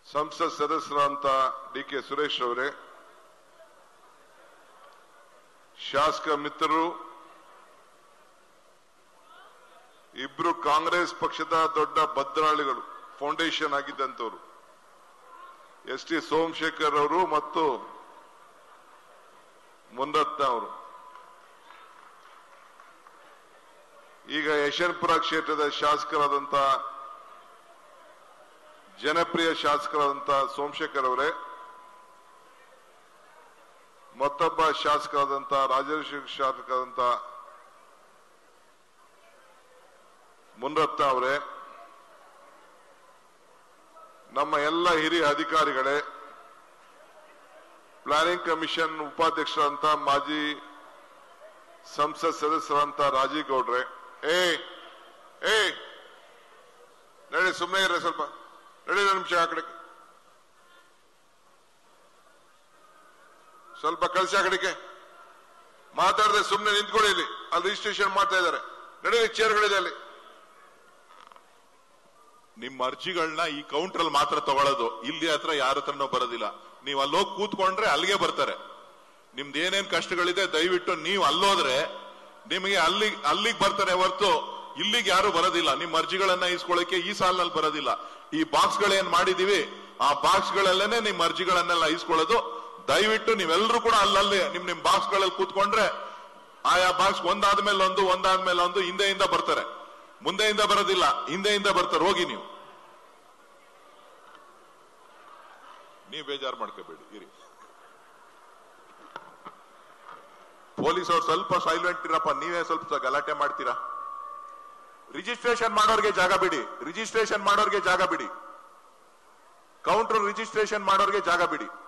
ಸಂಸತ್ ಸದಸ್ಯರಂತ D K Suresh ಅವರೇ ಶಾಸಕ ಮಿತ್ರರು ಇಬ್ರು ಕಾಂಗ್ರೆಸ್ ಪಕ್ಷದ ದೊಡ್ಡ ಭದ್ರಾಳಿಗಳು ಫೌಂಡೇಶನ್ ಆಗಿದ್ದಂತವರು ಎಸ್ ಟಿ ಸೋಮಶೇಖರ್ ಅವರು ಮತ್ತು ಮುನರತ್ನ ಅವರು ಈಗ ಯಶವಂತಪುರ ಕ್ಷೇತ್ರದ ಶಾಸಕರಾದಂತ ಜನಪ್ರಿಯ ಶಾಸಕರಾದಂತ ಸೋಮಶೇಖರ್ ಅವರೇ ಮತ್ತೊಬ್ಬ ಶಾಸಕರಾದಂತ ರಾಜೇಶ್ವರ ಶಾಸಕರಾದಂತ ಮುನರತ್ನ ಅವರೇ ನಮ್ಮ ಎಲ್ಲ ಹಿರಿಯ ಅಧಿಕಾರಿಗಳೇ ಪ್ಲಾನಿಂಗ್ ಕಮಿಷನ್ ಉಪಾಧ್ಯಕ್ಷರಂತ ಮಾಜಿ ಸಂಸತ್ ಸದಸ್ಯರಂತ ರಾಜೀವ್ ಗೌಡ್ರೆ ಏ ಏ ನಡಿ ಸುಮ್ಮನೆ ಇರ್ರಿ ಸ್ವಲ್ಪ ನಡಿ ಒಂದು ನಿಮಿಷ ಆ ಕಡೆಗೆ ಸ್ವಲ್ಪ ಕಳಿಸಿ ಆ ಕಡೆಗೆ ಮಾತಾಡದೆ ಸುಮ್ಮನೆ ನಿಂತ್ಕೊಳ್ಳಿ ಇಲ್ಲಿ ಅಲ್ಲಿ ರಿಜಿಸ್ಟ್ರೇಷನ್ ಮಾಡ್ತಾ ಇದ್ದಾರೆ ನಡೀಲಿ ಚೇರ್ಗಳಿದೆ ಅಲ್ಲಿ ನಿಮ್ಮ ಅರ್ಜಿಗಳನ್ನ ಈ ಕೌಂಟರ್ ಅಲ್ಲಿ ಮಾತ್ರ ತಗೊಳ್ಳೋದು ಇಲ್ಲಿ ಹತ್ರ ಯಾರ ಹತ್ರನೂ ಬರೋದಿಲ್ಲ ನೀವು ಅಲ್ಲೋಗಿ ಕೂತ್ಕೊಂಡ್ರೆ ಅಲ್ಲಿಗೆ ಬರ್ತಾರೆ ನಿಮ್ದು ಏನೇನ್ ಕಷ್ಟಗಳಿದೆ ದಯವಿಟ್ಟು ನೀವು ಅಲ್ಲೋದ್ರೆ ನಿಮಗೆ ಅಲ್ಲಿ ಅಲ್ಲಿಗೆ ಬರ್ತಾರೆ ಹೊರತು ಇಲ್ಲಿಗೆ ಯಾರು ಬರೋದಿಲ್ಲ ನಿಮ್ಮ ಅರ್ಜಿಗಳನ್ನ ಇಸ್ಕೊಳ್ಳಕ್ಕೆ ಈ ಸಾಲಿನಲ್ಲಿ ಬರೋದಿಲ್ಲ ಈ ಬಾಕ್ಸ್ ಗಳೇನ್ ಮಾಡಿದೀವಿ ಆ ಬಾಕ್ಸ್ ಗಳಲ್ಲೇನೆ ನಿಮ್ಮ ಅರ್ಜಿಗಳನ್ನೆಲ್ಲ ಇಸ್ಕೊಳ್ಳೋದು ದಯವಿಟ್ಟು ನೀವೆಲ್ಲರೂ ಕೂಡ ಅಲ್ಲಲ್ಲಿ ನಿಮ್ ನಿಮ್ ಬಾಕ್ಸ್ ಗಳಲ್ಲಿ ಕೂತ್ಕೊಂಡ್ರೆ ಆಯಾ ಬಾಕ್ಸ್ ಒಂದಾದ್ಮೇಲೆ ಒಂದು ಒಂದಾದ್ಮೇಲೆ ಒಂದು ಹಿಂದೆಯಿಂದ ಬರ್ತಾರೆ ಮುಂದೆಯಿಂದ ಬರೋದಿಲ್ಲ ಹಿಂದೆಯಿಂದ ಬರ್ತಾರೆ ಹೋಗಿ ನೀವು ನೀವು ಬೇಜಾರು ಮಾಡ್ಕೋಬೇಡಿ ಇರಿ ಪೊಲೀಸ್ ಅವ್ರು ಸ್ವಲ್ಪ ಸೈಲೆಂಟ್ ಇರಪ್ಪ ನೀವೇ ಸ್ವಲ್ಪ ಗಲಾಟೆ ಮಾಡ್ತೀರಾ ರಿಜಿಸ್ಟ್ರೇಷನ್ ಮಾಡೋರ್ಗೆ ಜಾಗ ಬಿಡಿ ರಿಜಿಸ್ಟ್ರೇಷನ್ ಮಾಡೋರ್ಗೆ ಜಾಗ ಬಿಡಿ ಕೌಂಟರ್ ರಿಜಿಸ್ಟ್ರೇಷನ್ ಮಾಡೋರ್ಗೆ ಜಾಗ ಬಿಡಿ